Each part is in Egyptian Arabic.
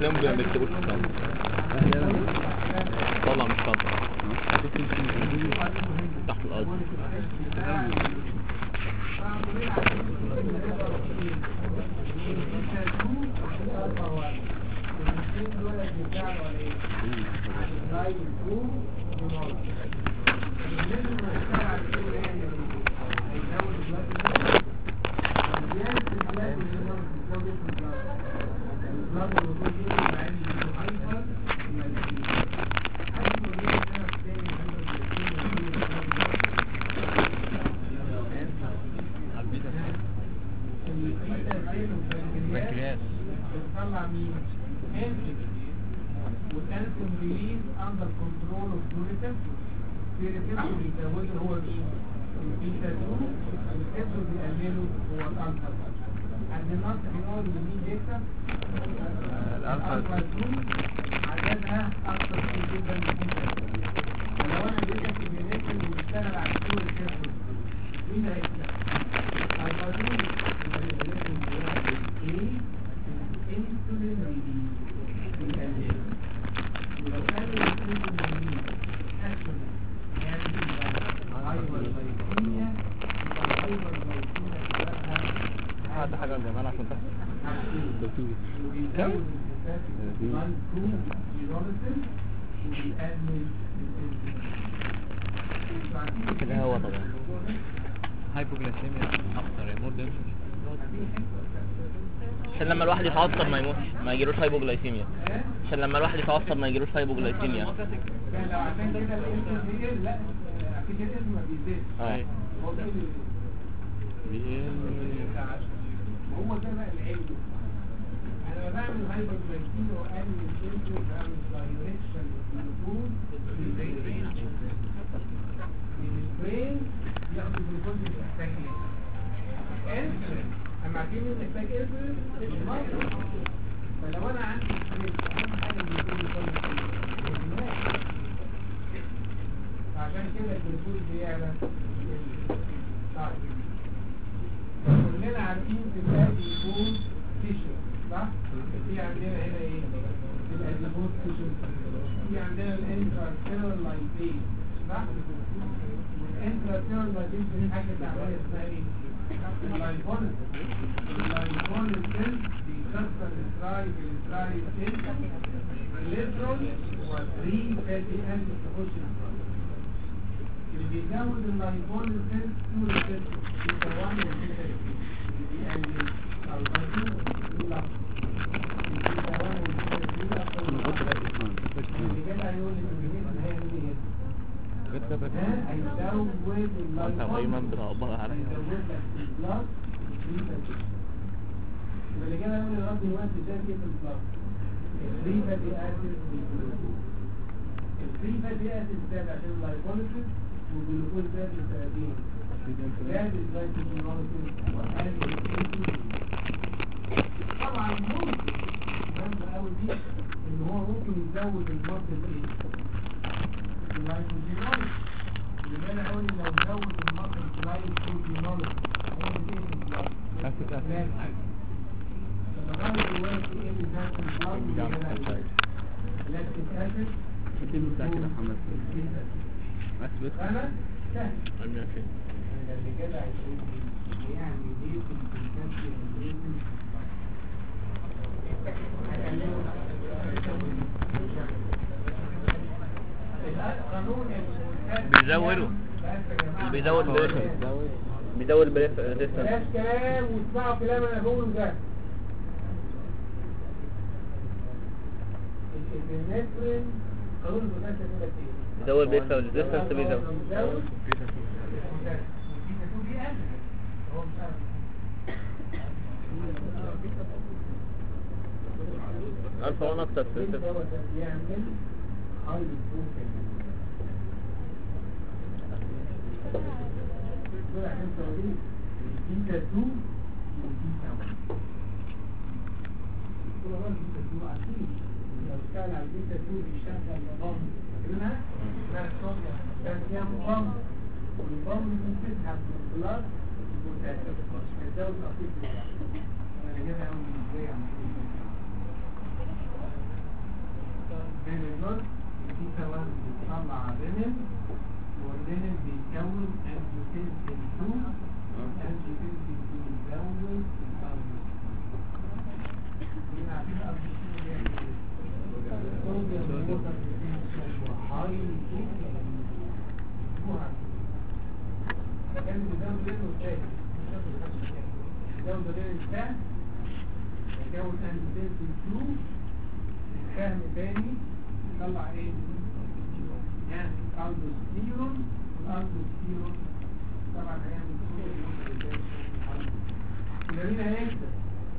تلاقيهم ما بيكتبوش في الصندوق طلع من الصندوق تحت الأرض بنكرياس بتطلع مين؟ انسولين والانسولين ريليز اندر كنترول اوف جلوتين في ريسبتور بيزوده هو مين؟ البيتا 2 والريسبتور بيقلله هو الالفا عند النص بيقول ان مين بيكسب؟ الالفا 2 عددها اكثر كتير جدا من البيتا 2 ولو انا اديتك البينيتين وبيشتغل على الكور ريسبتور مين هيكسب؟ الالفا 2 insulin release بيقلل ولو قلل الانسولين ريليز اكشن يعني هايبرغلايكيميا يبقى الهايبرغلايكيميا تبقى هذا حاجة جمال عشان تحت وبيزود الجلوكوز جيرونيسيس وبيقلل الانسولين كده هو طبعا هايبوجلايسيميا اكتر مور دنسر عشان لما الواحد يتعصب ما يموتش ما يجيلوش هايبوجلايسيميا عشان لما الواحد يتعصب ما يجيلوش هايبوجلايسيميا كان لو عشان كده الانسولين بيقل لا في كده ما بيزيدش اه هو بيقل وهو ده بقى العلم انا لما بعمل هايبر جلايكيميا واقلل الانسولين بعمل دايركشن للجلوكوز في البرين البرين ياخد الجلوكوز اللي محتاج ايه انسولين اما عارفين مين محتاج انسولين المصل فلو انا عندي ستريس اهم حاجه اللي يكون الجلوكوز عشان كده الجلوكوز بيعلى طيب كلنا عارفين في الادي يكون تيشو صح؟ في عندنا هنا ايه؟ في الاديبوز تيشو في عندنا الانترا لايبيز صح؟ والانترا لايبيز دي حاجه تعملها اسمها ايه؟ اللايبونس اللايبونس سيل بيكسر السترايك السترايك سيل الالكترون و3 فاتي اسيد تخش السترايك اللي بيزود اللايبول سيلز تو ريسبتور بيتا 1 وبيتا 2 اللي بيقلل البايتين يلا البيتا 1 وبيتا 2 اكتر اللي كده هيقول لي الجنين هيعمل ايه ها هيزود انت اللايبول دايما بتعبر عليا هيزود لك البلاس بيتا 2 يبقى اللي كده هيقول لي رد دلوقتي ده كده البلاس الفري فاتي اسيد والجلوكوز الفري فاتي اسيد زاد عشان اللايبوليسيس والجلوكوز زاد للسببين زاد الجلايكوجينوليسيس وقلل الانسولين طبعا ممكن مهمة قوي دي ان هو ممكن يزود المصل ايه؟ الجلايكوجينوليسيس اللي انا اقول لو زود المصل الجلايكوجينوليسيس هيعمل ايه في البلاد؟ لاكتيك اسيد لاكتيك فبغير دلوقتي ايه اللي زاد في البلاد واللي زاد لاكتيك اسيد التيم بتاع كده محمد اثبت انا سهل عامل فين اللي كده هيقول لي يعني ليه في الكالسيوم والبروتين قانون بيزودوا. اللي بيزود البريشر بيزود البريشر بلاش كلام واسمعوا كلام انا بقوله ده النفرين قانون المناسب يقول لك ايه؟ بيزود البريشر ريزيستنس بيزود بيزود هو مش عارف الفا 1 اكتر في الدواء الريسبتور. ده بيعمل هاي بروتين دول عشان توريك البيتا 2 والبيتا 1 كل مرة البيتا 2 عارفين لو اشتغل على البيتا 2 بيشتغل بامب فاكرينها؟ اسمها الصوميا كالسيوم بامب والبامب دي بتسحب من البلاد البوتاسيوم بتزود الأطيب بتاعها انا جايبها قوي ازاي عم very good البيتا 1 بتطلع رينين والرينين بيتكون انجيوتنسين 2 انجيوتنسين 2 يزود الاربوسين هنا عارفين الاربوسين بيعمل ايه؟ صوديوم ووتر هاي كان بيزود رينين والتاني يزود رينين الثاني يكون انجيوتنسين 2 الفهم تاني يطلع ايه يعني الدوستيرون الالدوستيرون طبعا هيعمل الجميلة هيكسب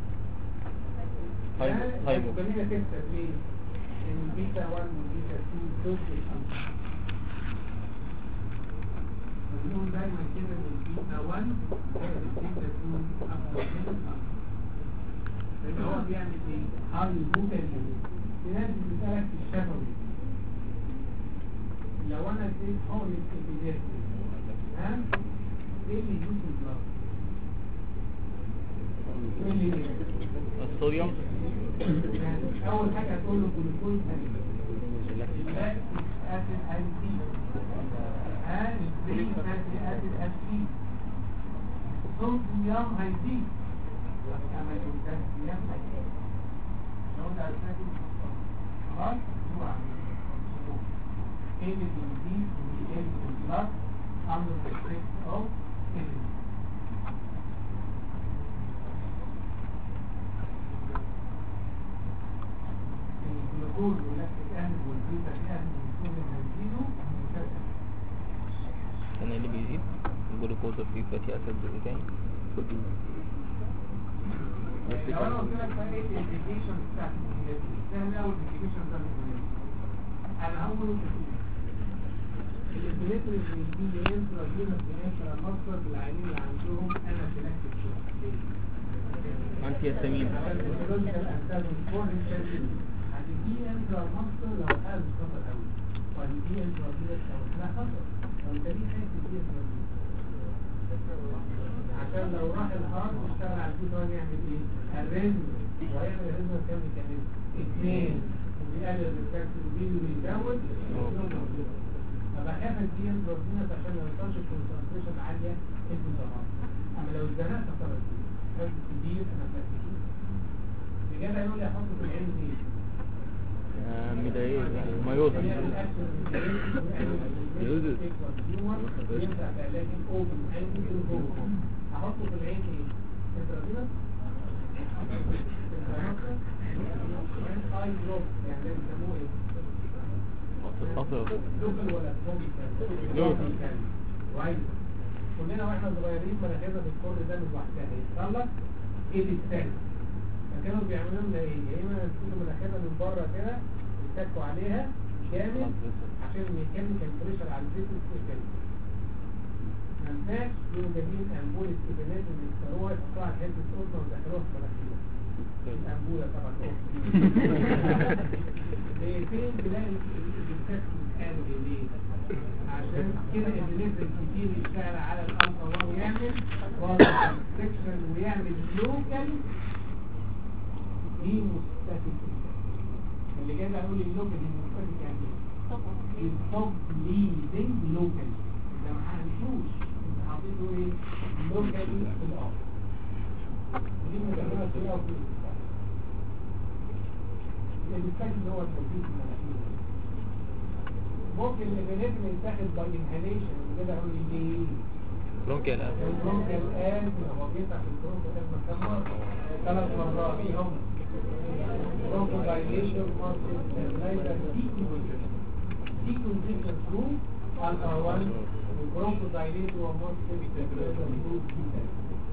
هايبو- هايبو. الجميلة تكسب ليه؟ ان البيتا 1 والبيتا 2 ضد الالفا بنقول دايما كده ان البيتا 1 زائد البيتا 2 افضل من الالفا لان هو بيعمل ايه؟ هاي بوتنشال في ناس بتسألك في الشفوي لو انا اديت حقن الابيديرمس ها ايه اللي يدوس البلاد؟ ايه اللي يدوس؟ الصوديوم يعني اول حاجه هتقول له جلوكوز لا اسيد انتي ها البرين فاتي اسيد انتي صوديوم هيزيد اما البوتاسيوم هيزيد لو انت هتاكل خلاص هو ايه اللي بيزيد وايه اللي بيطلع under the effect of energy الجلوكوز واللاكتيك اسيد والبيتا اسيد والصوديوم هيزيدوا مسلسل كان اللي بيزيد الجلوكوز وفيه فاتي اسيد وايه تاني لو انا قلت لك بقى ايه الابلكيشن بتاعت الجلوكوز سهل قوي الابلكيشن بتاعت الجلوكوز انا هقول الابلكيشن اللي بيجي انترا فينوس انترا مصدر للعيانين اللي عندهم انافيلاكتيك شوك انتي ياسمين الفيزيولوجيكال انتاجون فور هتدي انترا مصدر لو حاله خطر قوي وهتدي انترا فينوس لو حاله خطر فانت ليه خايف تدي انترا عشان لو راح الهارد واشتغل على البي 1 يعمل ايه؟ الريزم وهيعمل الريزم كام ميكانيزم؟ اثنين وبيقلل الريفلكس وبيجي ويزود فبقى خاف ادي انترا عشان ما يوصلش كونسنتريشن عاليه في الهارد اما لو اتزنقت خطر لازم كبير انا فاكر الإجابة يقول لي أحطه في العين دي آه، ميدايل مايوزا يوزن. ينفع في علاج الأوبن أنجل جلوكوما أحطه في العين إيه؟ انترافينوس اي دروب يعني ده بيسموه ايه؟ قطر لوكال ولا لوكال. لوكال كويس كلنا واحنا صغيرين مناخيرنا في الكل ده من لوحدها يتطلق ايه الثاني فكانوا بيعملوا لنا ايه يا اما يمسكوا مناخيرنا من بره كده يتكوا عليها جامد عشان يكمل كمبريشر على الزيت والسكري ما ينفعش يقوموا جايبين انبولة استبانات اللي يختاروها يحطوها على حته قطنه ويدخلوها في مناخيرهم الانبولة طبعا ليه فين تلاقي الكتف قالوا ليه عشان كده النسبة كتير يشتغل على الالفا وهو يعمل سكشن ويعمل لوكال هيموستاتيك اللي جاي اقول لي اللوكال هيموستاتيك يعني ايه الصوت ليدنج لوكال ده ما هنشوش انت حاطينه ايه لوكال في الارض دي مجرد في الارض الانسان اللي هو التوفيق المناخيري ممكن الميكانيزم يتاخد باي انهاليشن كده اقول لي ليه برونكيال اسيد البرونكا الان هو بيطلع في البرونكا ده كم مره ثلاث مرات فيهم برونكو دايليشن ماركت ستابلايزر دي كونجكشن ثرو الفا 1 والبرونكو دايليشن هو ماركت ستابلايزر ثرو بيتا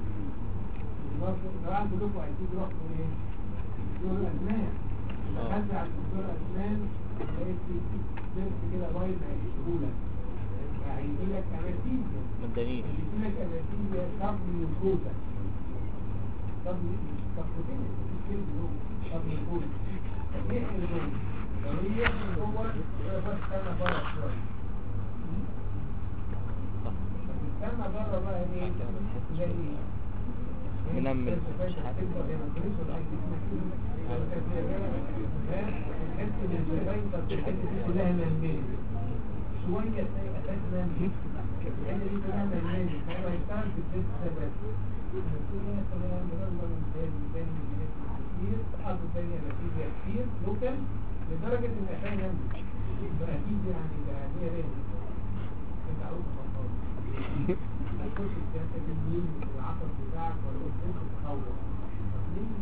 طبعا كلكم عايزين تروحوا ايه؟ دكتور اسنان دخلت على الدكتور اسنان لقيت في درس كده بايظ هيشتغلك هيجي لك انستيزيا مجانين اللي يجي لك انستيزيا طب نيوكوزا طب مش طب بروتين مش كلمه هو طب نيوكوزا طب يحمل جوه لو هي يحمل جوه يبقى بس استنى بره شويه صح طب استنى بره بقى ايه تلاقي ايه منمل. مش شوية تلاقي أساس نمل الحاجة دي كلها نمل فهو هيشتغل في الجسم ده بس المسؤول هنا كمان رغم من ذلك ثاني كتير حاطط ثاني نتيجة كتير لوكال لدرجة إن أحيانا نمل فأكيد يعني ده هي ريل انت عاوز تفكر هتخش السياسة دي مين العصر بتاعك ولا قدام تتطور طب ليه؟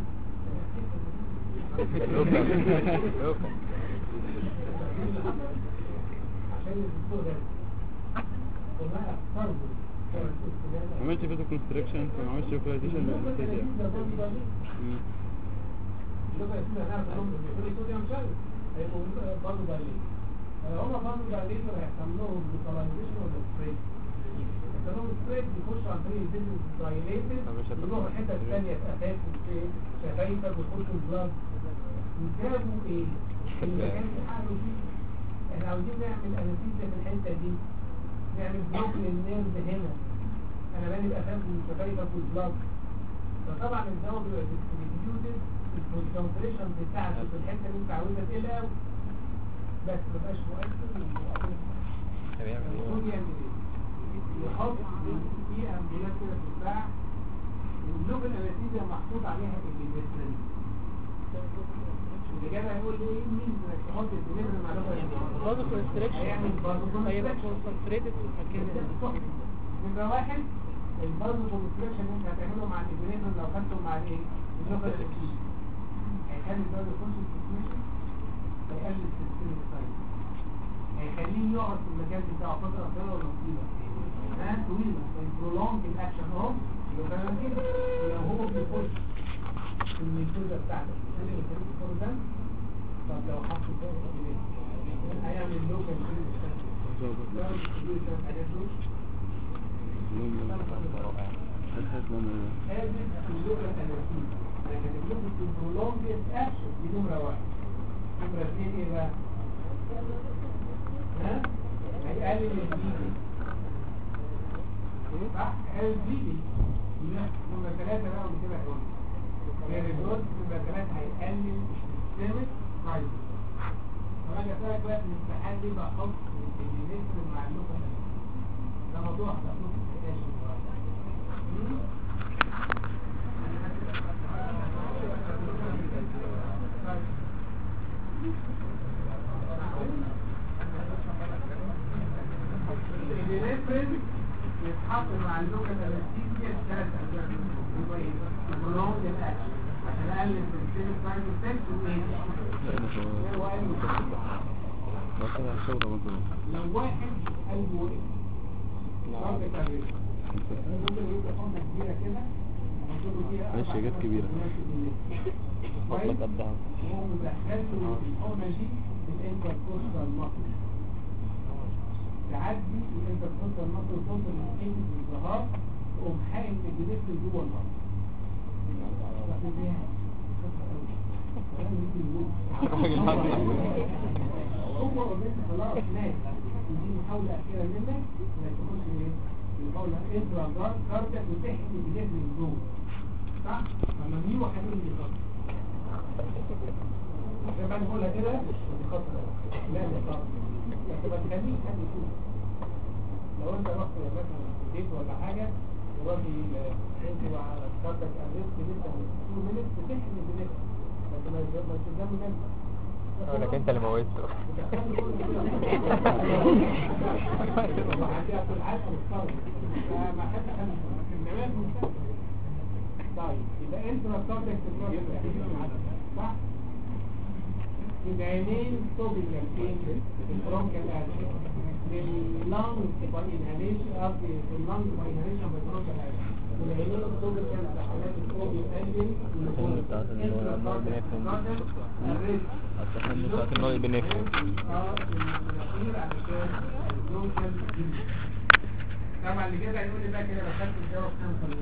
عشان الدكتور ده وما فرض عملت فيزو كونستريكشن وما عملتش لوكاليزيشن للانستيزيا هما برضه دايليتور هيحصل لهم لوكاليزيشن ولا سبريد يحصل لهم سبريد بيخش عن طريق الفيزيو دايليتد يروحوا الحته الثانيه في اساس في شفايفك ويخشوا البلاد وجابوا ايه؟ المكان اللي قعدوا فيه احنا عاوزين نعمل انستيزيا في الحته دي نعمل بلوك للنيرف هنا انا باني بأساس من شفايفك والبلاد فطبعا الدواء بيبقى ديستريبيوتد الكونسنتريشن بتاعته في الحته اللي انت عاوزها تقل قوي بس ما بقاش مؤثر ومؤثر المفروض يعمل ايه؟ يحط في امبولات كده في البتاع واللوك الانستيزيا محطوط عليها البيبسين اللي جاي هيقول لي ايه مين انك تحط البيبسين مع لوك برضه كونستريكشن هيعمل برضه هيبقى constriction. كونسنتريتد في المكان نمرة واحد البازو كونستراكشن اللي انت هتعمله مع الابنيتون لو خدته مع الايه؟ اللوكال انستيزيا هيخلي البازو كونستراكشن هيقلل السيستم سايز هيخليه يقعد في المكان بتاعه فترة قصيرة ولا طويلة؟ ها طويلة prolong الاكشن اهو اللوكال انستيزيا ولو هو بيخش في الميثودة بتاعته اللي يخليه يخرج ده طب لو حطه فوق الابنيتون هيعمل لوكال انستيزيا لو الديستريبيوشن حاجات دول هذه اللغة الأناسية لكن اللغة البرولونجيت أكشن دي نمرة واحد نمرة اثنين إيه بقى؟ ها؟ هيقلل البيبي صح؟ هيقلل البيبي نمرة ثلاثة بقى ودي كده هيقول غير الدول نمرة ثلاثة هيقلل السيستمك برايس طب أنا أسألك بقى في الامتحان ليه بحط البيبي مع اللغة الأناسية؟ ده موضوع هتاخده في السكاشن الريفرنس يتحط مع اللغة الأنستيزيا ثلاث أجزاء هو إيه؟ prolonged الأكشن عشان أقلل السيستم سايد إفكت وإيه؟ هو قال لو واحد قلبه وقف ضربة الريفرنس ممكن يبقى حمى كبيرة كده مكتوب فيها ماشي، أربع جت خمس كبيرة. كلمات بالليل. كويس؟ فضلك قدها هو مدخل له الحمى دي الانتركوستال مصر تعدي الانتركوستال مصر وتوصل للحين الظهار تقوم حاقن الجنس جوه المصر واحد بيها. هو اوريدي خلاص مات ودي محاولة أخيرة منك انك تخش ايه؟ المحاولة انترا كاردياك وتحكي الجنس من جوه صح؟ لما ميو هنقول لي خط عشان بعد نقولها كده دي خط لا ده خط بس ما تخليش حد يشوف لو انت رحت مثلا في بيت ولا حاجة وراجل انت على كاردياك اريست لسه من 2 مينتس بتحكي الجنس بس ما ما قدام الناس لك انت اللي موتته طيب يبقى انت ركبتك صح العينين توبينجر فين البرونكال اكشن لللانج باي انهاليشن قصدي في اللانج باي انهاليشن بالبرونكال اكشن والعينين توبينجر في حالات الاوبي انجل التحمل بتاعت اللي هو بنفهم الريسك التحمل بتاعت اللي هو بنفهم طبعا اللي كده هيقول لي بقى كده بخدت الجواب كام خليل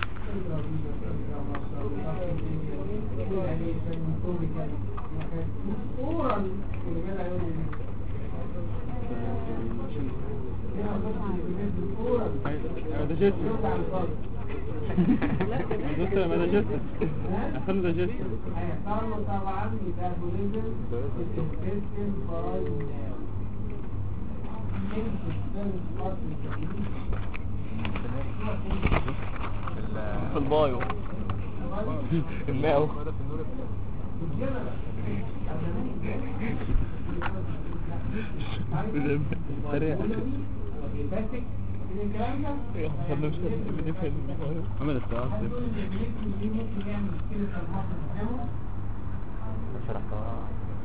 اورال اللي كده هيقول لي اورال ده جد يوقع الفرد دكتور ما داجستس عشان داجستس هيحصل له طبعا ميتابوليزم الانتستين باي ناو في البايو الماو سريع الكلام ده عمل السؤال هتقول ان الجسم دي ممكن يعمل مشكله في المخ تفهمه شرحتها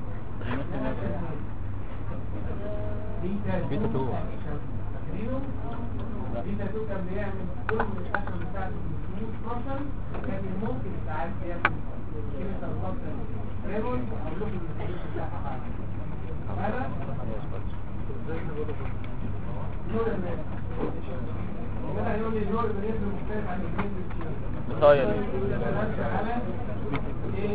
بيتا بيتا 2. فاكرينه؟ بيتا 2 كان بيعمل كل الأكل بتاعته في 12 لكن ممكن ساعات يعمل مشكلة الضغط تريبل أو له المشكلة بتاعها بعد هذا نور الناس كده هيقول لي نور الناس مختلف عن الاثنين بصاير سألت على ايه؟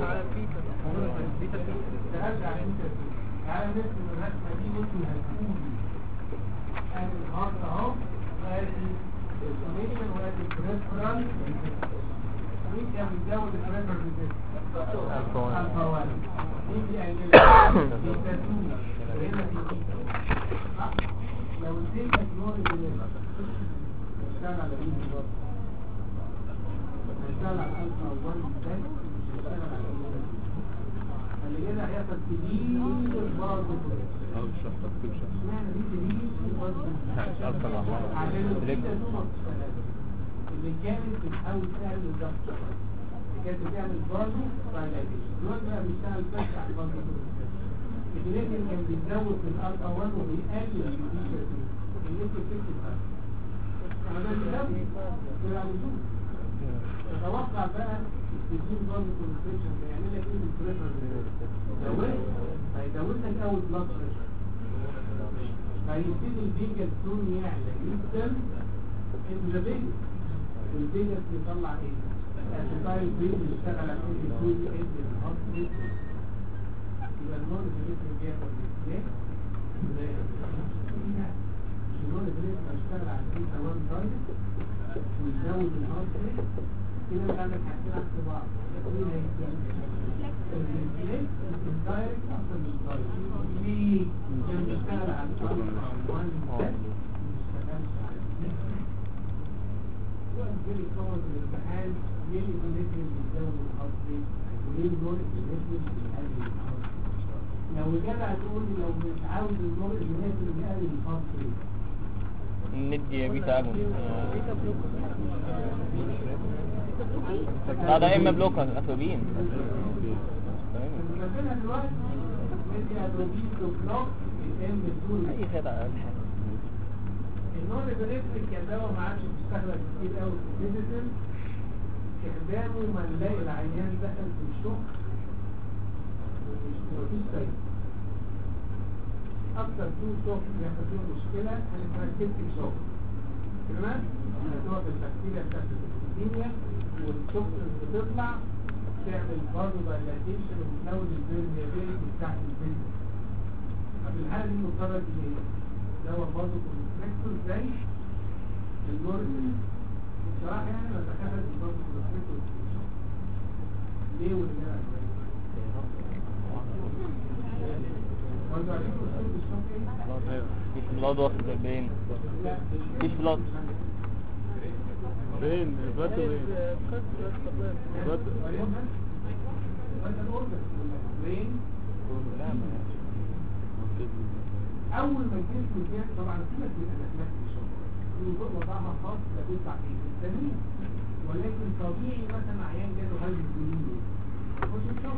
سألت على انت تعالى نرسم الرسمة دي وانتوا هتقولوا ادي الهارت اهو وادي السوميشن وادي البريفرال مين كان بيزود البريفرال بالذات؟ الفوان. الفوان دي دي انجلها دي تاتو وهنا دي دي صح؟ لو اديتك نور الجنين اشتغل على مين بالظبط؟ هيشتغل على الالفا 1 بس مش هيشتغل على الالفا اللي كده هيحصل كبير برضه اه الشخص تكتب شخص اشمعنى دي كبير برضه الفا الأحمر. عشان البيتا الإجل. تو ما بتشتغلش اللي كانت بتحاول تعمل الضغط اللي كانت بتعمل برضه فايلاتيشن دلوقتي بقى بيشتغل بس على البرضه الجليتين كان بيزود في الالفا 1 وبيقلل البيتا 2 اللي انت بتكتب انا ده بيزود كده على طول تتوقع بقى التسجيل برضه كونستريكشن بيعمل لك ايه بالبريشر زود هيزود لك اول بلاد بريشر فيبتدي الفيجا تون يعلى جدا انتو ذا فيجا والفيجا بيطلع ايه؟ الاسيتايل بريد بيشتغل على ايه الكود ادي الهارت ريت يبقى النور اللي بياخد ليه؟ النور اللي بيشتغل على البيتا 1 دايركت ويزود الهارت ريت كده انت عندك حاجتين عكس بعض مين هيكون الريفلكس الدايركت اكتر من الدايركت ليه؟ عشان بيشتغل على الفرق وان بس ما بيشتغلش على الاثنين سؤال جالي كومنت من الامتحان ليه الانفليكشن بيزود الهارت ريت وليه النور الانفليكشن بيقلل الهارت ريت لو جدع تقول لي لو مش عاوز النور الانفليكشن بيقلل الهارت ريت ندي بيتا اجون لا ده اما بلوكر اتروبين بنزلها دلوقتي ندي ادروبين بلوك الام بتقول اي خدعه اقل حاجه النون الكتريك يا دواء ما عادش بيستخدم كتير قوي في الميديسن استخدامه ما نلاقي العيان دخل في الشغل ومش مفيش فايده اكتر تو شوك بيحصل فيهم مشكله انا اسمها سيبتك شوك تمام؟ بتقعد البكتيريا بتاعت البكتيريا والتوكسين بتطلع تعمل برضه دايلاتيشن وبتزود البرميابيلتي بتاعت الجسم في الحالة دي مضطرة ايه؟ دواء برضه كونستريكتور زي النور بصراحة يعني ما تخافش برضه كونستريكتور ليه والجنة برضه عشان كونستريكتور الشوك ايه؟ مفيش بلاد واصل للبين لا مفيش بلاد فين الباتو ايه الباتو اول ما الجسم كان طبعا سيبك من الاسماك في الشغل في وضعها خاص لا بيطلع فيه التمرين ولكن طبيعي مثلا عيان جاله هاي الجنين يخش الشغل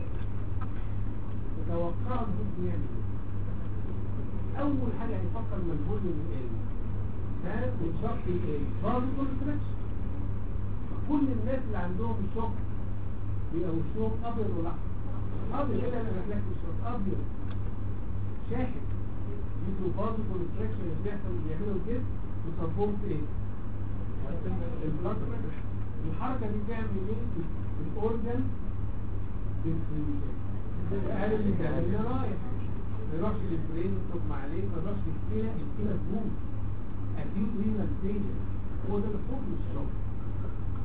تتوقعوا الجسم يعمل ايه اول حاجه هيفكر مجهول من ايه ها والشخص ايه برضه كل ستريتش كل الناس اللي عندهم الشوك بيبقى وشهم ابيض والاحمر ابيض كده انا ريفلكس الشوك ابيض شاحن يدوا برضه كونستراكشن اللي بيحصل اللي بيعمله الجسم وسبورت ايه؟ البلاد بريشر الحركه دي بتعمل ايه؟ الاورجن قال اللي تعمل رايح ما يروحش للبرين يطلق عليه ما يروحش للكلى الكلى تموت اكيد رينال فيلير هو ده الحكم الشوك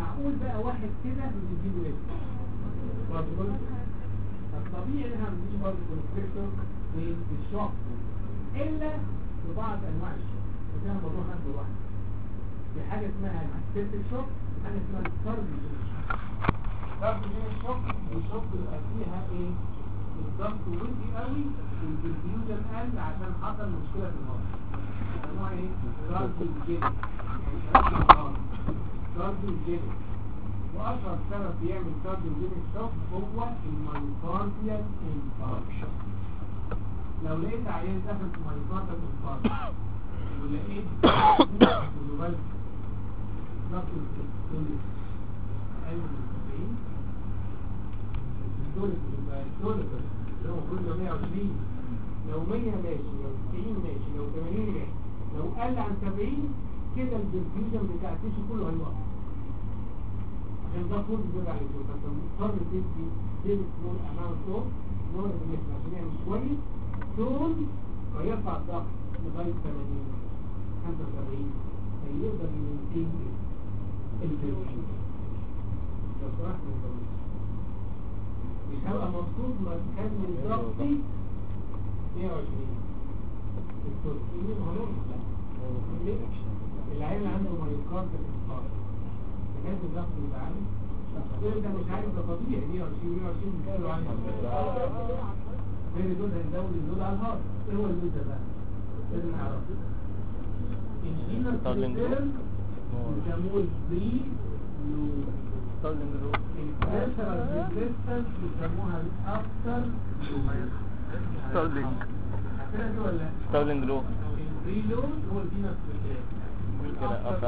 معقول بقى واحد كده بيجيله ايه برضه الطبيعي ان احنا ما بنديش برضه كونستريكتور في الشوك الا في بعض انواع الشوك وده الموضوع نفسه لوحده في حاجه اسمها السيبتك شوك وحاجه اسمها الكارديو الكارديو شوك الشوك بيبقى فيها ايه الضغط وطي قوي والديفيوجن قل عشان حصل مشكله في المخ نوع ايه كارديو جينيك كارديو جينيك واشهر سبب بيعمل كارديو جينيك شوك هو المايوكارديال انفاركشن لو لقيت عيان دخل في مايوكارديال انفاركشن ولقيت ضغط الدولار اقل من 70 الدولار يبقى الدولار اللي هو كل 120 لو 100 ماشي لو 90 ماشي لو 80 ماشي لو قل عن 70 كده الديفيوجن بتاع التيشو كله هيوقف عشان ده كله بيرجع للدول فانت مضطر تدي ديل سمول اماونت دول نور الدنيا عشان يعمل شويه دول هيرفع الضغط لغايه 80 75 فيقدر يمكن الديفيوجن لو سمحت ما تطولش مش هبقى مبسوط ما تكمل ضغطي 120 التوكسين هنقول لا العيل عنده مايوكارد الانفار تكاد الضغط بتاعه غير ده مش عارف ده طبيعي 120 120 بيتقالوا عنه غير دول هنزود الدول على الهارد ايه هو اللود ده بقى؟ لازم نعرفه الجينال ستارلينج كريتيرن بيسموه البري لود ستارلينج رو الكالترال ريزيستنس بيسموها الافتر ستارلينج عارفينها دي ولا لا؟ ستارلينج رو الريلود هو الفينوس كده أفهم.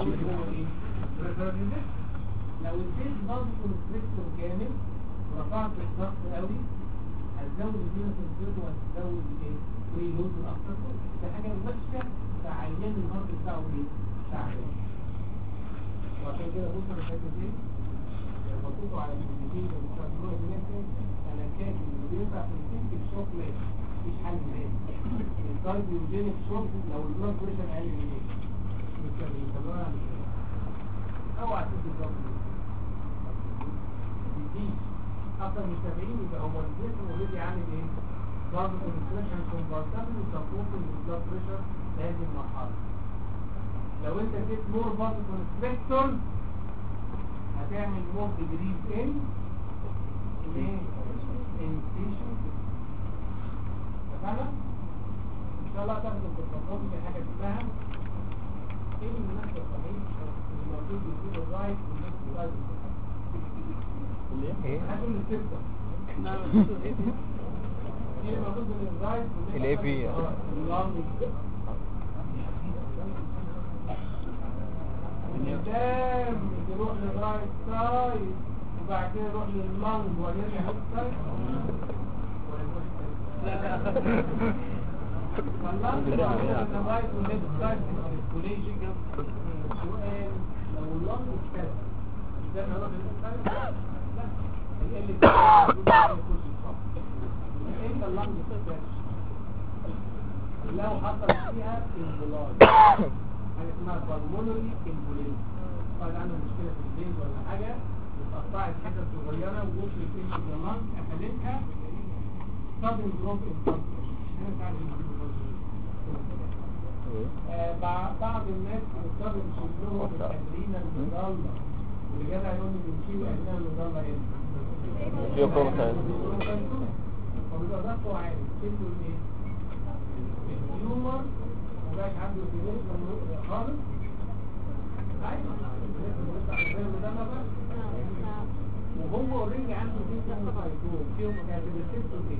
لو اديت برضه كونستريكتور جامد ورفعت الضغط قوي هتزود الفينوس انفيرد وهتزود الايه؟ ريلود الاكتر ده حاجه وحشه فعيان الهارت بتاعه ايه؟ تعبان وعشان كده بص انا فاكر ايه؟ بصيتوا على الانفيتيشن بتاع الدور الجنسي انا كاتب اللي بينفع في السيستم شوك ماشي مفيش حل تاني الكارديوجينيك شوك لو البلاد بريشر اقل من ايه؟ من 70 طب انا اعمل ايه؟ اوعى تدي الضغط ده. ما تديش اكتر من 70 يبقى هو الجسم اوريدي عامل ايه؟ ضغط كونستريكشن كومبارتابل وسبورت البلاد بريشر في هذه المرحله لو انت اديت مور برضه كونستريكتور هتعمل مور ديجريز ان ايه؟ انتيشن اتفقنا؟ ان شاء الله تاخد التفاصيل في حاجه اسمها ايه المناسبه الصحيح اللي موجود في الرايت والليفت سايد ايه هاتوا لي السته نعم ايه اللي موجود بين الرايت والليفت ال AP اللانج الدم يروح للرايت سايد وبعد كده يروح لللانج ويرجع للرايت سايد ولا يروح للرايت فاللانج موجود بين الرايت والليفت سايد في السيركوليشن السؤال لو اللانج اتكسر الدم هيروح للليفت سايد لا هيقل الدم يخش الصف انت اللانج اتكسر لو حصل فيها انبلاج حاجه اسمها بالمونري امبوليزم قال عنده مشكله في البيت ولا حاجه اتقطعت حتت صغيره ووصلت في اللانج قفلتها صدر دروب انفكشن انا مش عارف آه، بع- بعض الناس بيضطر يشيل لهم الادرينال المضله واللي جدع يقول لي بنشيل الادرينال المضله امتى؟ فيو كونسايد فبيبقى ضغطه عالي شيلته الايه؟ التيومر مبقاش عنده جنيه خالص ايوه وهو اوريدي عنده جسم سايتوم فيهم كانت بتشيلته ايه؟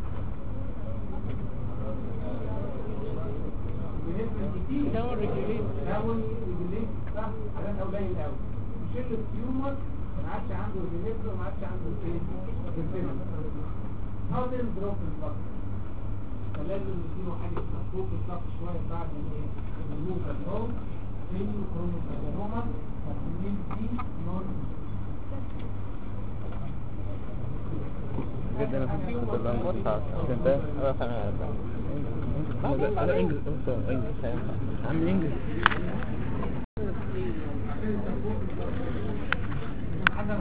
بنسبة كتير دور رجلين داون رجلين صح حاجات قليل قوي يشيل التيومر ما عادش عنده جنيه وما عادش عنده ايه؟ جسم حاضر دروب الضغط فلازم يديله حاجة فوق الضغط شوية بعد الايه؟ النمو الهوم زي كروموسوموما وكمين دي نون جدا انا كنت كلها موسعة انت هذا انجلش انجلش عامل انجلش حاجة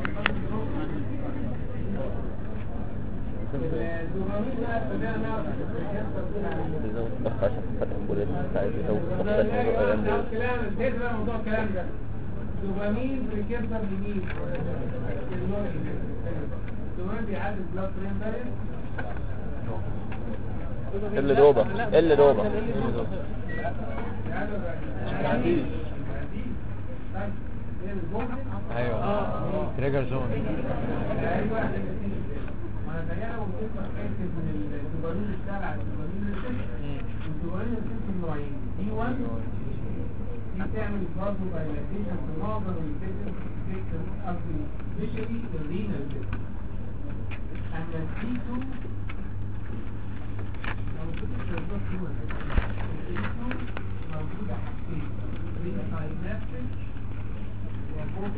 الدوبامين ده خلينا نعرف الكانسر بتاع بيزود الضغط عشان خاطر الامبوليزم مش عايز يزود الضغط عشان موضوع الامبوليزم الكلام انتهت بقى موضوع الكلام ده دوبامين في الكانسر لمين؟ الدوبامين بيعادل بلاد برين بارير اللي دوبة اللي دوبة عديد طيب هي البومة ايوه تريجر زون ايوه ما انا تخيل لو قلت لك حته من الدوبامين بتاع على الدوبامين الريسبتور الدوبامين الريسبتور نوعين دي 1 دي تعمل برضه دايلاتيشن في معظم الفيتنس قصدي سبيشالي الرينال اما دي 2 لو كنت شربت دي ولا دي 2 موجوده حاجتين رينال وبوست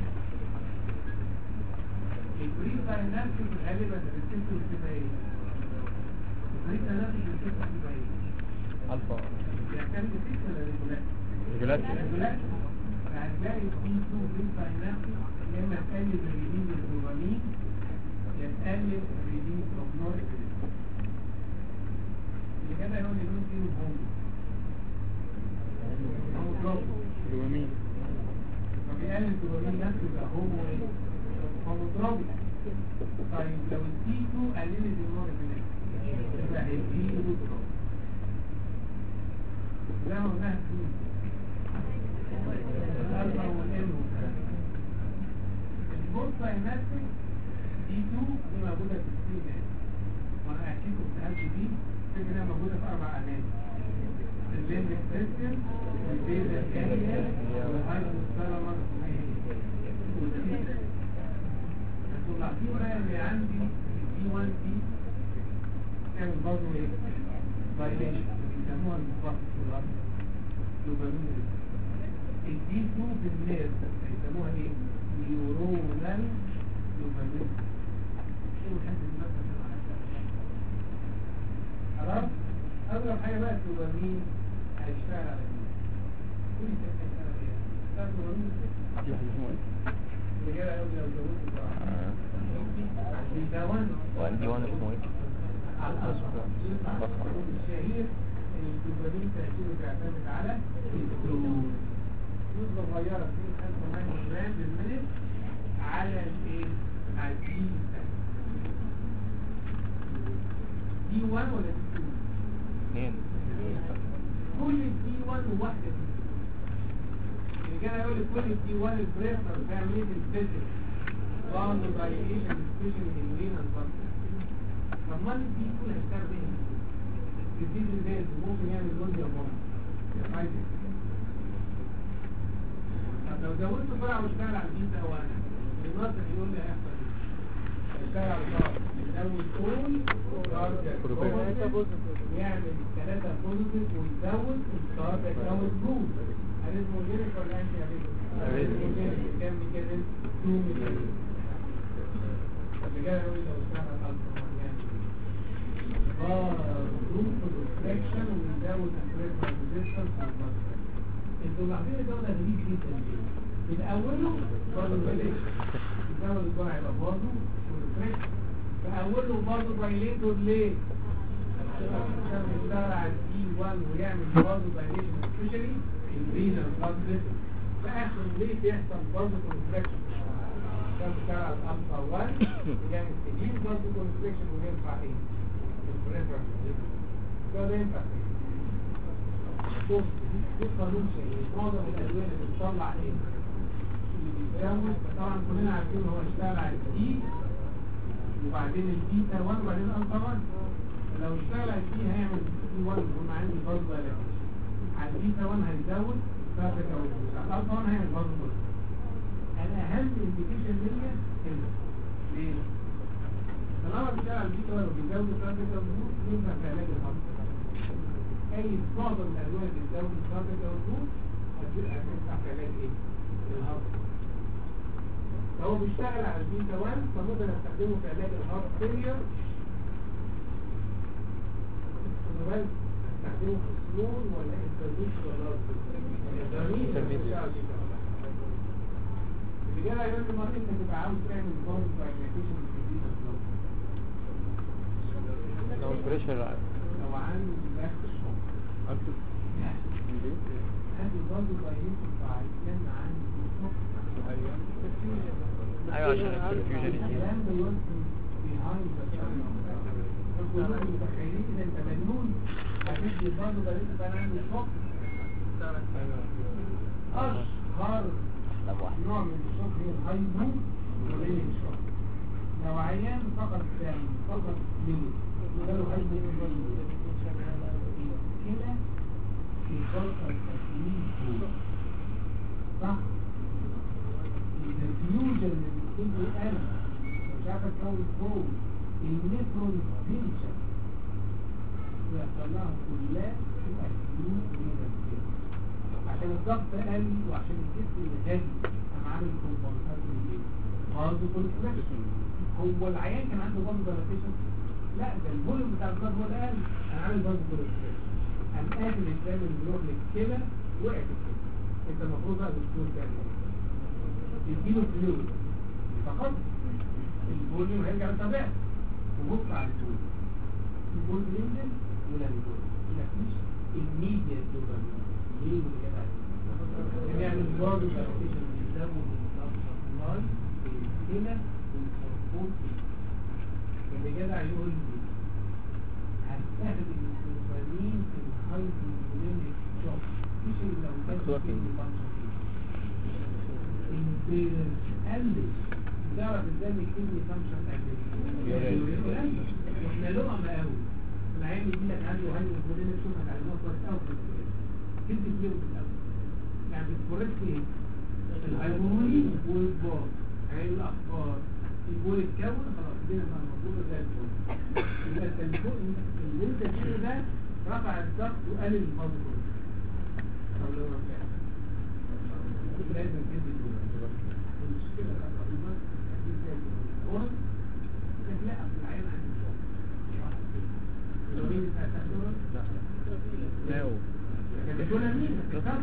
البري دايناميك غالبا الريسبتور بتبقى ايه؟ البري دايناميك الريسبتور بتبقى ايه؟ الفا بيعتمد فيك ولا ريجولات؟ ريجولات ريجولات هتلاقي في تو بري دايناميك يا اما تقلل الريليز الدوبامين يا تقلل الريليز اوف نورفين اللي كده يقول لي مين فيهم هم؟ هو دروب دوبامين فبيقلل الدوبامين نفسه يبقى هو ايه؟ هو مضربي طيب لو الدي 2 قللت النورفين يبقى هيديله دروب زي ما قلناها في الألفا والإم والكلام ده. البوست سايناتيك دي 2 دي موجودة في السي ده وأنا أحكيكم في هذه دي الفكرة إنها موجودة في أربع أماكن الليمبك سيستم والبيزا كانيا والهايبوثالاموس والسي اللاحظين بقى اللي عندي الدي 1 دي تعمل برضه ايه؟ فايليشن بيسموها المفرط في الأرض دوبامين الدي 2 بالناس بيسموها ايه؟ نيورونال دوبامين شو الحته دي بس عشان أعرفها. خلاص؟ أضرب حاجة بقى الدوبامين هيشتغل على مين؟ كل شيء هيشتغل على ايه؟ هيشتغل دوبامين الرجالة أوي لو زودت الجرعة. بيدون وعندي وانا اسمه ايه؟ على الأصفر بصرة. الشهير ان الدوبامين تأثيره بيعتمد على الدوز دوز صغيرة 2 5 مايكرو جرام بالمنت على الايه؟ على الدي دي 1 ولا دي 2 اثنين كل الدي 1 وواحدة دي الرجالة يقول لك كل الدي 1 البريفر بيعمل ايه في الفيزيك بعض الفاريشن سبيشال ان البطن طب ما دي كل هيشتغل ايه؟ الجديد اللي ممكن يعمل لون يا بابا طب لو زودت الجرعه واشتغل على البيتا وانا الناصر يقول لي هيحصل ايه؟ هيشتغل على الضغط يزود كل يعمل ثلاثة بوزيتيف ويزود الستارت يزود بوز هل اسمه جينيك ولا انتي ابيتك؟ كام كده 2 مليون الرجاله يقول لو اشتغل الفا يعمل ايه؟ اه روم ريفلكشن ويزود البريفر ريزيستنس انتوا لاحظين الدولة غريب جدا من اوله برضه بايليشن يزود الجرعة يبقى برضه وريفلكشن فاوله برضه بايليتور ليه؟ عشان يشتغل على الدي 1 ويعمل برضه بايليشن سبيشالي الرينال بلاد فيسل في اخر ليه بيحصل برضه ريفلكشن عشان يشتغل على الالفا 1 ويعمل تجيب برضه كونفليكشن وينفع ايه؟ البريفر ده ينفع ايه؟ شوف دي قانون شيء معظم الادويه اللي بتطلع ايه؟ اللي بيتجوز طبعا كلنا عارفين هو اشتغل على الدي وبعدين البيتا 1 وبعدين الالفا 1 لو اشتغل على الدي هيعمل دي 1 هم عندي برضه علاج على البيتا 1 هيزود ترافيك او على الالفا 1 هيعمل برضه برضه الاهم انديكيشن ليا هنا ليه؟ طالما بيشتغل على البيتا 1 وبيزود ترافيك او ينفع في علاج الهضم اي معظم الادويه اللي بتزود الترافيك او هتنفع في علاج ايه؟ الهضم فهو بيشتغل على البيتا 1 فممكن استخدمه في علاج الهارت فيلير استخدمه في السنون ولا انترفيس ولا الرجاله يقول لي مرة انت تبقى عاوز تعمل نظام فايبريشن في الجديد لو البريشر لو عندي ضغط الشغل اكتب هذه برضه باينت بتاع كان عندي ايوه عشان الكونفيوجن الكلام ده يمكن behind the curtain. كلهم متخيلين ان انت مجنون هتدي برضه باينت بقى عندي شوك اشهر طب واحد نوع من الشوك هي الهايبو ولين شوك لو عيان فقط دم فقط فلويد قالوا هايبو ولين كده في فرصة تكليف صح؟ الفيوجن اللي بتكون قلب مش عارفة تكون فوق النيفرون تنشن ويحصل لها كلها تبقى فيوج من الجسم عشان الضغط قل وعشان الجسم غالي قام عامل كومبنسات للجسم برضه كونتراكشن هو العيان كان عنده برضه دايلاتيشن لا ده الفوليوم بتاع الضغط هو اللي قل كان عامل برضه كونتراكشن قام قافل الدم اللي بيروح للكلى وقعت الكلى انت المفروض بقى دكتور تعمل ايه؟ تديله فلويد فقط الفوليوم هيرجع لطبيعته وبص على الفوليوم الفول بينزل ولا الفول مفيش الميديا دوبامين ليه اللي جاب عليه بيعمل برضه دايلاتيشن للدم والبلاد سبلاي الكلى والهرمون اللي جدع يقول لي هستخدم الدوبامين في الهايبوكوليميك شوك مفيش الا لو كان مكتوبة في فين؟ البيرنس قلت تعرف ازاي الكدني فانكشن قلت واحنا لقمة قوي العين يجي لك عنده هاي الكولين شوف هتعلموها كويس قوي في الكليه كدني فلويد الاول يعني بتكوركت ايه؟ الهرموني والبار عين الاخبار البول اتكون خلاص كده بقى الموضوع زي الفل يبقى انت البول اللي انت فيه ده رفع الضغط وقلل الفاضي كله طب لو رفع لازم تدي دول المشكله الرئيسيه دي زي الدول لك لا اصل العين عندي شوك لو مين انت هتاخدها ناو لكن دول مين بتكسر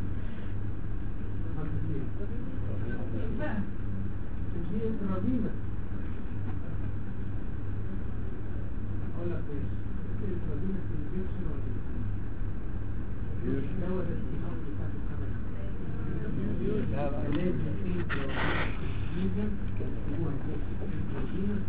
لا دي انترادينا اقول لك ايش الانترادينا في الانجكشن ولا الدواء ده الانترادينا بتاعت الخمس لازم فيه الانفيوجن هو الانترادينا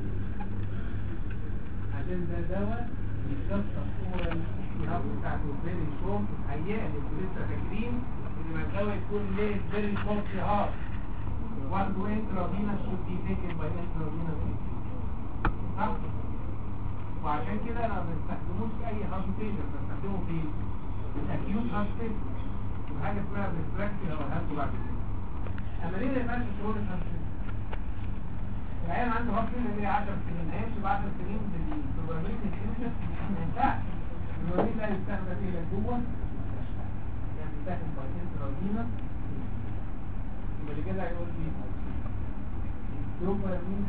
عشان ده دواء بيكسر صورة الالتهاب بتاعته فيري شورت الحقيقة اللي انتوا لسه فاكرين ان ما الدواء يكون ليه فيري شورت هارت برضه intravenous should be taken by intravenous infusion صح؟ وعشان كده انا ما بستخدموش في اي هارت فيلر بستخدمه في الاكيوت هارت فيلر وحاجه اسمها ريستراكتيف او هارت بعد كده اما ليه ما ينفعش شهور الهارت فيلر؟ العيال عنده هارت فيلر ليه 10 سنين هيمشي ب 10 سنين بالبروجرامين انفيوجن ما ينفعش البروجرامين ده يستخدم ايه جوه يعني يستخدم باي intravenous اللي كده هيقول لي الدوبامين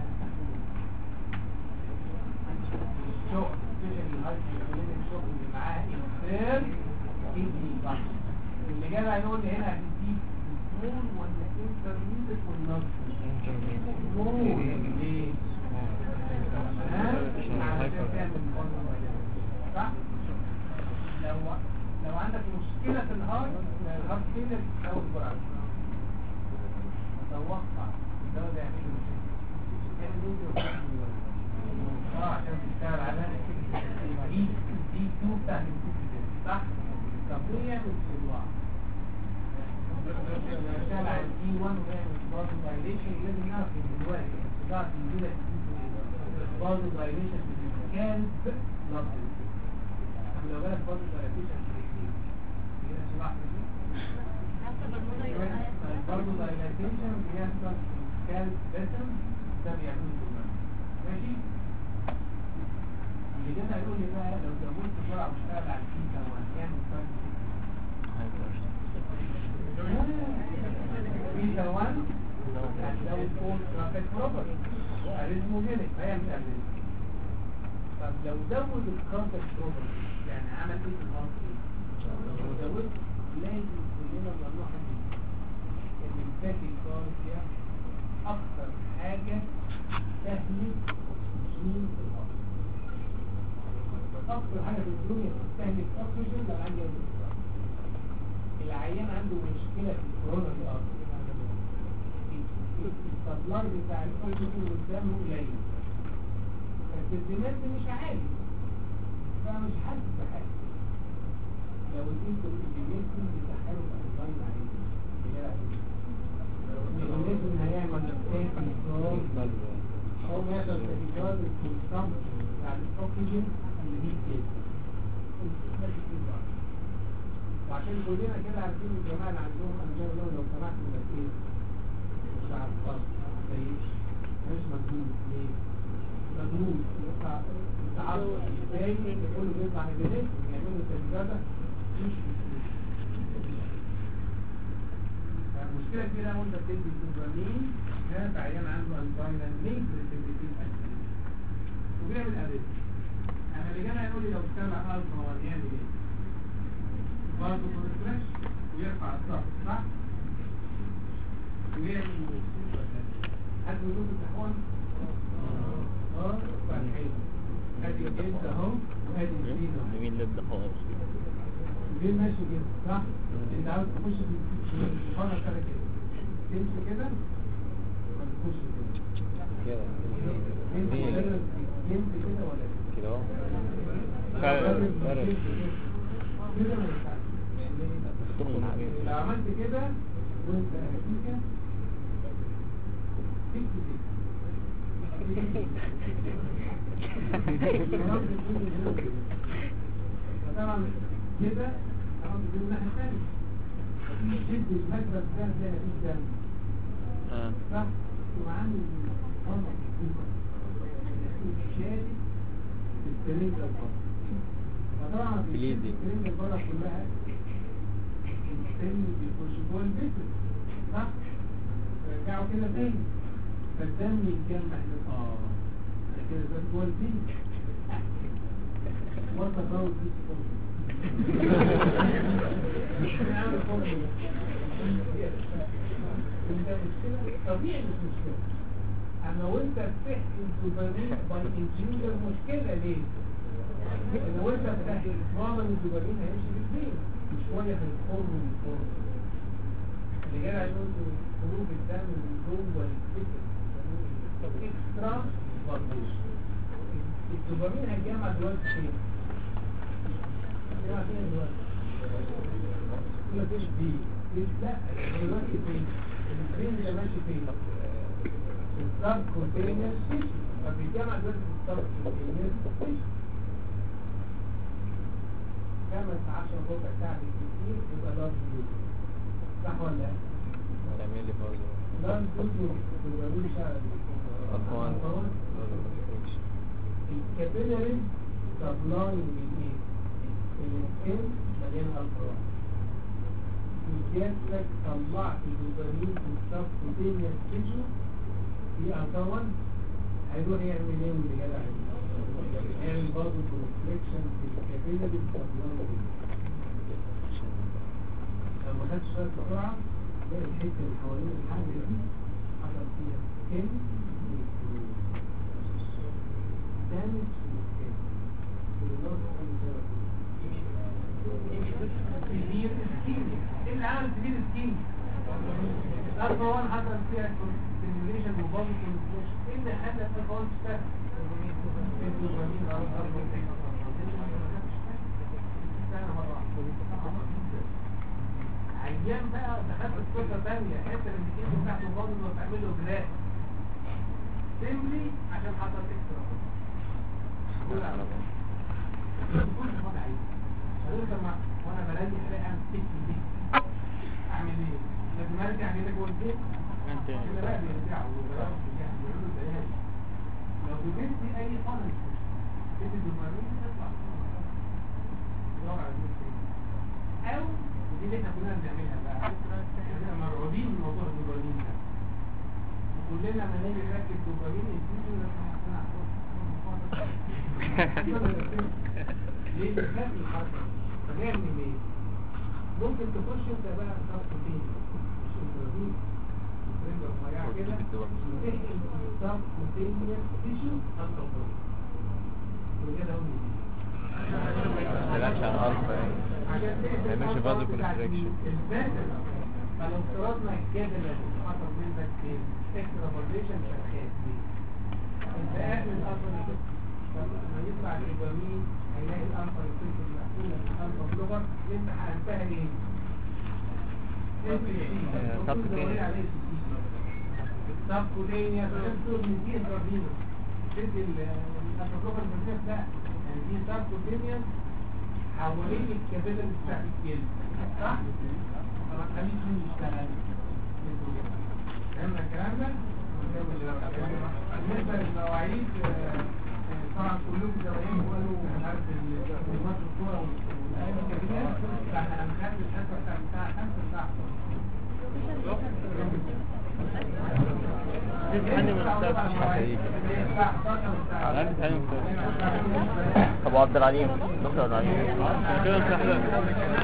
الشوق سبيشال الهايبر الشوق اللي معاه انفير كيدني فانكشن اللي كده هيقول لي هنا هتديه سمول ولا انترميديت ولا سمول ليه؟ ها؟ علشان تعمل فانكشن صح؟ لو لو عندك مشكلة في الهارت الهارت فيلر تحاول بسرعة توقع الدواء ده يعمل له مشاكل يعني ممكن اه عشان بيشتغل على دي دي 2 بتاع الانتيك صح؟ طب ليه يعمل صداع؟ بيشتغل على دي 1 ويعمل برضه دايليشن لازم نعرف ان دلوقتي الصداع بيجي لك برضه دايليشن في الكالب لفظ طب لو جالك برضه دايليشن في الكالب يجي لك صداع في الكالب برضه دايلاتيشن بيحصل كالب بيتم ده بيعمل دومان ماشي اللي جانا يقول لي بقى لو زودت بسرعه واشتغل على الكيتا وهتعمل فرق كيتا 1 هتزود فول ترافيك بروبر اريزموجينيك هيعمل اريزم طب لو زود الكارتك بروبر يعني عمل ايه في الهارت لو زودت لازم كلنا نروح التاكي كارديا اكتر حاجة تهلك جين في الارض اكتر حاجة في الدنيا تستهلك اكسجين لو عندي انتظار العيان عنده مشكلة في الكورونا في الارض السبلاي بتاع الاكسجين قدامه قليل بس الدماغ مش عالي فمش حاسس بحاجة لو اديته الانجليزي بيدخله في الانزايم عليه الانجليزي هيعمل ايه كنترول هو يقدر تكرار الكونسام بتاع الاكسجين اللي هي كده وعشان كلنا كده عارفين الجماعة اللي عندهم انجاز لو سمحت من ايه مش عارف خالص مش مجنون ليه مجنون تعرض ازاي كله بيطلع من البيت ويعملوا تجربة مش المشكلة كبيرة وانت بتدي سوبرامين هذا عيان عنده انزاينا لينك للسيمبتين وبيعمل اريث انا اللي جانا يقول لي لو سمع الفا هو يعمل ايه؟ برضه كونتراكش ويرفع الضغط صح؟ ويعمل حد يقول التحوان اه بعد حلو ادي الجلد اهو وادي الجلد اهو جميل لبدا خالص ليه ماشي كده صح انت عاوز تخش في الفرع كده كده تمشي كده ولا تخش كده كده انت دي مجرد تمشي كده ولا كده اهو فرق- مجرد فرق. تمشي كده. كده ما ينفعش مفتوح من عليه لو عملت كده وانت كده تكتب فطبعا كده طبعا بيجيب الناحية الثانية شد المكبس ده زي ما فيش دم اه صح؟ وعامل طمع شادد السرنجة البره فطبعا في بليدنج. السرنجة البره كلها السن بيخش جوه الجسم صح؟ رجعوا كده تاني فالدم يتجمع هنا اه ده كده ده جوه الجسم وانت تروح دي انت مشكلة طبيعي مش مشكلة اما وانت بتحكي الدوبامين باي انجينير مشكلة ليه؟ ان وانت بتحكي معظم الدوبامين هيمشي بالاثنين شوية هيخر من الفرن اللي جاي يقول خروج الدم من جوه الفكر اكسترا فارميشن الدوبامين هيتجمع دلوقتي فين؟ هيتجمع فين دلوقتي؟ يقول لك ايش دي؟ ايش لا دلوقتي فين؟ الفين اللي ماشي فين؟ السب كونتينر سيشن فبيتجمع دلوقتي في السب كونتينر سيشن خمس عشر ربع ساعة بالكتير يبقى لارج يوز صح ولا لا؟ تعمل لي برضه لارج يوز الدوبامين شغال أطوان الكابيلاري سبلاي من ايه؟ السكين مليان الكحول وجات لك طلعت الدوبامين في السبكوتينيوس تيشو في الكحول هيروح يعمل ايه اللي جدع يعمل برضه كونفليكشن في الكابيلاري سبلاي لما خدت شويه بسرعه تلاقي الحته اللي حوالين الحاجه دي حصل فيها سكين damage to the skin. It will not only therapy. سبير سكين ايه اللي عمل سبير سكين الفا 1 حصل فيها ستيميوليشن وبابل كونفليكشن ايه اللي خلى الفا 1 تشتغل الدوبامين على الارض عيان بقى دخلت في قصه ثانيه حته الانdicator بتاعته برضه انه تعمل له جراح سيمبلي عشان حصل اكسترا كل حاجه عايز هنرجع مع وانا بلاقي الاقي اعمل تيك دي اعمل ايه لازم ارجع كده جوه البيت انت كده بقى بيرجعوا وبيرجعوا بيعملوا زيها لو جبت اي فانل جبت الدوبامين تطلع دور على الدوبامين او ودي اللي احنا كلنا بنعملها بقى احنا مرعوبين من موضوع الدوبامين ده كلنا لما نيجي نركب دوبامين انفيوجن ليه بتخاف الحركه فنعمل ايه ممكن تخش انت بقى خط تاني مش الدوبامين الفريند اوف مايار كده تحقن السب كوتينيوس تيشو انتروبول وكده هم ملهاش على الألفا يعني عشان تقفل ما يعملش الألفا vaso بتاعت constriction. الفاسل فلو افترضنا الكابلة اللي حصل منك اكسترافورميشن شغال انت قافل الالفا نيوتن فلما يطلع الدوبامين هيلاقي الالفا نيوتن المقفوله من الالفا بلوجر اللي انت حقنتها ايه؟ subcutaneous. سبكوتينيا تقول من دي انترافينوس تدي الالفا بلوجر بالذات لا يعني دي سبكوتينيا حوالين الكابيلة بتاعت الجلد صح؟ فما تخليش مين يشتغل فهمنا الكلام ده؟ بالنسبة للمواعيد آه، آه، طبعا كلكم زمان بيقولوا مش عارف ال- ماتش الكورة والأيام الجميلة فاحنا هنخلي الحصة بتاع الساعة 5 الساعة 11 طب عبد العليم دكتور عبد العليم كده مش هحلق